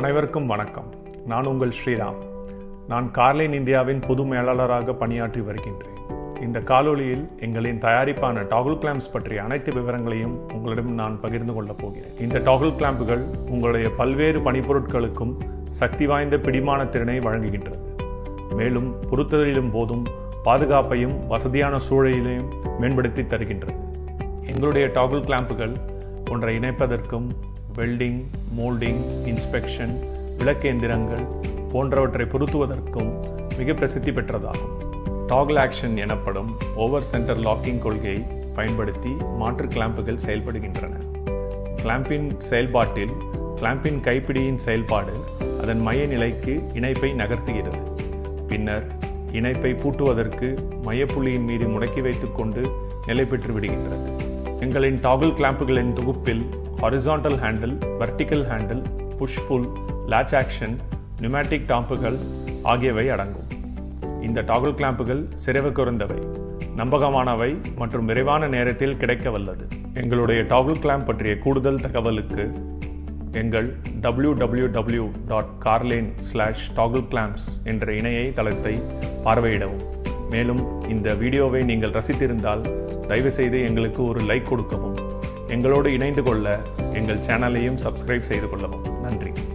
அனைவருக்கும் வணக்கம் நான் உங்கள் ஸ்ரீராம் நான் கார்லைன் இந்தியாவின் பொது மேலாளராக பணியாற்றி வருகின்றேன் இந்த காணொளியில் எங்களின் தயாரிப்பான டாகுல் கிளாம்ப்ஸ் பற்றிய அனைத்து விவரங்களையும் உங்களிடம் நான் பகிர்ந்து கொள்ளப் போகிறேன் இந்த டாகுல் கிளாம்புகள் உங்களுடைய பல்வேறு பணிப்பொருட்களுக்கும் சக்தி வாய்ந்த பிடிமான திறனை வழங்குகின்றது மேலும் பொருத்தலிலும் போதும் பாதுகாப்பையும் வசதியான சூழலையும் மேம்படுத்தி தருகின்றது எங்களுடைய டாகுல் கிளாம்புகள் ஒன்றை இணைப்பதற்கும் வெல்டிங் மோல்டிங் இன்ஸ்பெக்ஷன் விளக்கேந்திரங்கள் போன்றவற்றை பொருத்துவதற்கும் மிக பிரசித்தி பெற்றதாகும் டாகல் ஆக்ஷன் எனப்படும் ஓவர் சென்டர் லாக்கிங் கொள்கையை பயன்படுத்தி மாற்று கிளாம்புகள் செயல்படுகின்றன கிளாம்பின் செயல்பாட்டில் கிளாம்பின் கைப்பிடியின் செயல்பாடு அதன் மைய நிலைக்கு இணைப்பை நகர்த்துகிறது பின்னர் இணைப்பை பூட்டுவதற்கு மையப்புள்ளியின் மீது முடக்கி வைத்துக்கொண்டு நிலை பெற்று விடுகின்றது எங்களின் டாகுல் கிளாம்புகளின் தொகுப்பில் horizontal handle vertical handle push pull latch action pneumatic டாம்புகள் ஆகியவை அடங்கும் இந்த டாகுல் கிளாம்புகள் சிறவு குறைந்தவை நம்பகமானவை மற்றும் விரைவான நேரத்தில் கிடைக்க வல்லது எங்களுடைய டாகுல் கிளாம்ப் பற்றிய கூடுதல் தகவலுக்கு எங்கள் www.carlane dot Carlane slash toggle clamps என்ற இணைய தளத்தை பார்வையிடவும் மேலும் இந்த வீடியோவை நீங்கள் ரசித்திருந்தால் தயவுசெய்து எங்களுக்கு ஒரு லைக் கொடுக்கவும் எங்களோடு இணைந்து கொள்ள எங்கள் சேனலையும் சப்ஸ்கிரைப் செய்து கொள்ளவும் நன்றி